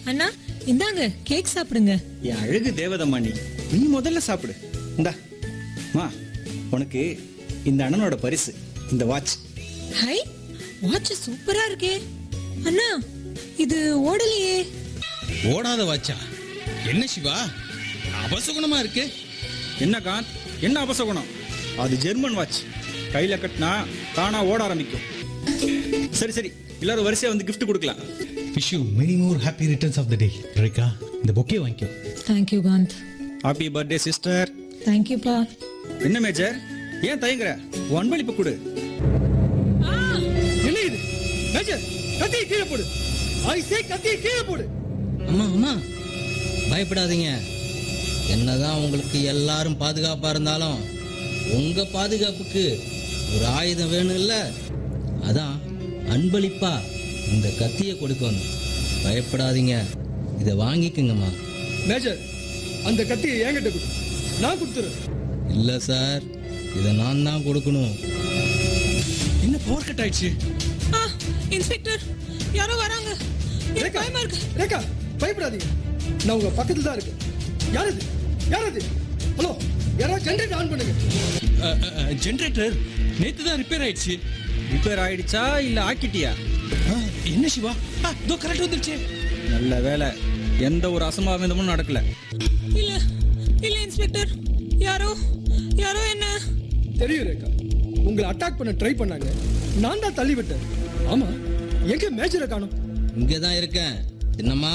அண்ணா இந்தாங்க கேக் சாப்பிடுங்க என் அழகு தேவதம்மா நீ நீ முதல்ல சாப்பிடு இந்தா மா உனக்கு இந்த அண்ணனோட பரிசு இந்த வாட்ச் ஹை வாட்ச் சூப்பரா இருக்கே அண்ணா இது ஓடலையே ஓடாத வாச்சா என்ன சிவா அபசகுணமா இருக்கு என்ன காந்த் என்ன அபசகுணம் அது ஜெர்மன் வாட்ச் கையில கட்டினா தானா ஓட ஆரம்பிக்கும் சரி சரி எல்லாரும் வரிசையா வந்து gift கொடுக்கலாம் wish you many more happy returns of the day Rekha இந்த பொக்கே வாங்கிக்கோ thank you Kanth happy birthday sister தேங்க்யூப்பா என்ன மேஜர் ஏன் தயங்குற உன் அன்பளிப்பு கொடு என்ன இது மேஜர் கத்தியை கீழே போடு ஐ சே கத்தியை கீழே போடு அம்மா அம்மா பயப்படாதீங்க என்னதான் உங்களுக்கு எல்லாரும் பாதுகாப்பா இருந்தாலும் உங்க பாதுகாப்புக்கு ஒரு ஆயுதம் வேணும்ல அதான் அன்பளிப்பா இந்த கத்தியை கொடுக்கணும் பயப்படாதீங்க இதை வாங்கிக்கோங்கம்மா மேஜர் அந்த கத்தியை என்கிட்ட கொடு நான் கொடுத்துறேன் இல்லை சார் இதை நான் தான் கொடுக்கணும் என்ன பவர் கட் ஆயிடுச்சு ஆ இன்ஸ்பெக்டர் யாரோ வராங்க எனக்கு ரேகா பயமா இருக்கு ரேகா பயப்படாதீங்க நான் உங்க பக்கத்துல தான் இருக்கேன் யார் அது யார் அது ஹலோ யாராவது ஜென்ரேட்டர் ஆன் பண்ணுங்க ஜென்ரேட்டர் நேத்து தான் ரிப்பேர் ஆயிடுச்சு ரிப்பேர் ஆயிடுச்சா இல்ல ஆக்கிட்டியா ஆ, என்ன சிவா ஆ, இதோ கரெக்ட் வந்துருச்சு நல்ல வேலை எந்த ஒரு அசம்பாவிதமும் நடக்கல இல்ல இல்ல இன்ஸ்பெக்டர் யாரோ யாரோ என்ன தெரியும் ரேகா உங்களை அட்டாக் பண்ண ட்ரை பண்ணாங்க நான் தான் தள்ளி விட்டேன் ஆமா எங்க மேஜரை காணோம் இங்கே தான் இருக்கேன் என்னம்மா